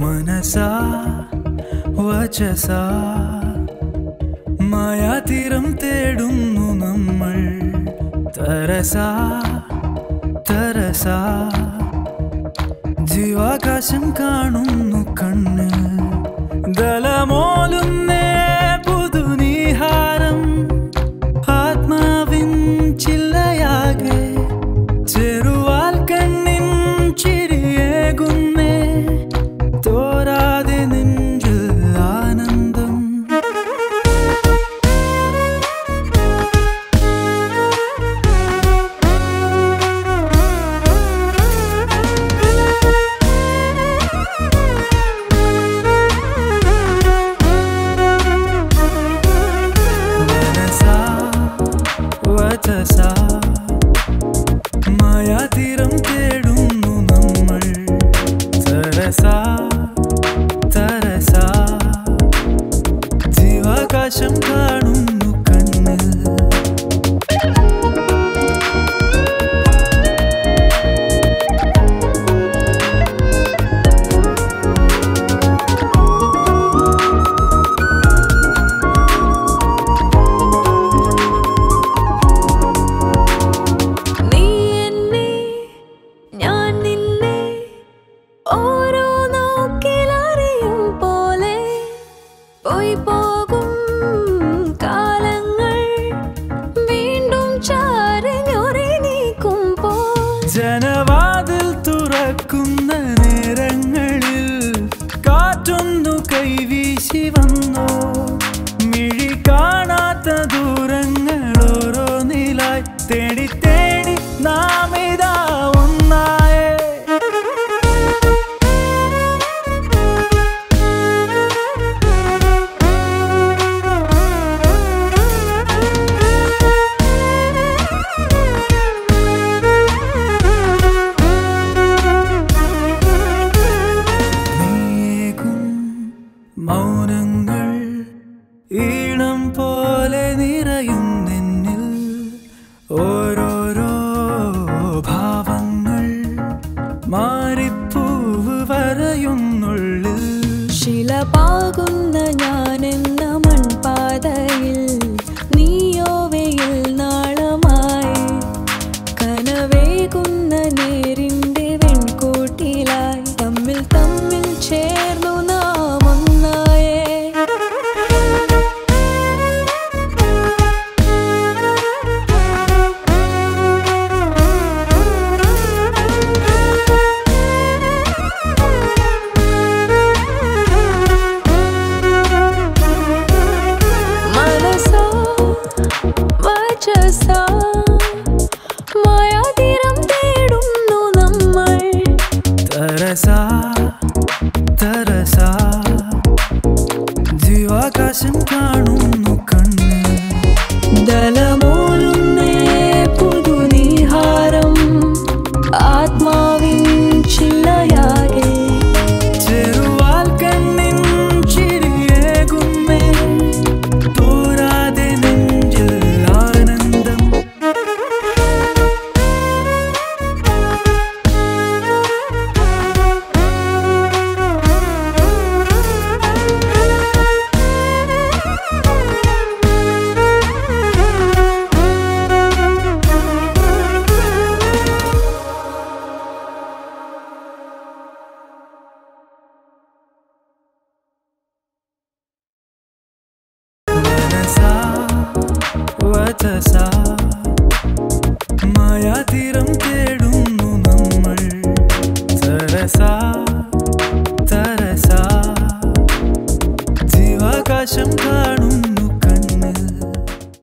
മനസാ വചസാ മായാതീരം തേടുന്നു നമ്മൾ തരസാ തരസാ ജീവാകാശം കാണുന്നു കണ്ണ് ദലമോലുന്നേ പുതുനീഹാരം ആത്മാവിൻ ചില്ലയാകെ ചെറുവാൽ കണ്ണിൻ ചിരിയേകുന്നേ തോരാതെ നെഞ്ചിൽ ആനന്ദം മനസാ വചസാ മായാതീരം തേടുന്നു നമ്മൾ തരസാ തരസാ ജീവാകാശം കാണുന്നു കണ്ണിൽ നീ എന്നെ ഞാൻ നിന്നെ ഓരോ നോക്കിലറിയും പോലെ പോയി പോകും കാലങ്ങൾ വീണ്ടും ചാരഞ്ഞൊറി നീക്കുമ്പോൾ ജനവാതിൽ തുറക്കുന്ന നേരങ്ങളിൽ കാറ്റൊന്നു കൈവീശി വന്നോ മിഴി കാണാത്ത ദൂരങ്ങൾ ഓരോന്നിലായി തേടി തേടി നാം ഇതാ ഒന്നായേ നീയേകും മൗനങ്ങൾ ഈണം പോലെ നിറയും നിന്നിൽ ഓരോരോ ഭാവങ്ങൾ മാറിപ്പൂവ് വരയുന്നുള്ളിൽ ശിലപാകുന്ന ഞാനെന്ന മൺപാതയിൽ നീയോ വെയിൽ നാളമായി കനവേകുന്ന നേരിന്റെ വെൺകൂട്ടിലായി തമ്മിൽ തമ്മിൽ ചേർന്നു നാം ഒന്നായേ മനസാ വചസാ മായാതീരം തേടുന്നു നമ്മൾ തരസാ തരസാ ജീവാകാശം കാണുന്നു കണ്ണ് ദലമൂലുന്നേ പുതുനീഹാരം ആത്മാവിൻ ചില്ലയാകെ ചെറുവാൽ കണ്ണിൻ ചിരിയേകുന്നേ തോരാതെ നെഞ്ചിൽ ആനന്ദം മനസാ വചസാ മായാതീരം തേടുന്നു നമ്മൾ സരസാ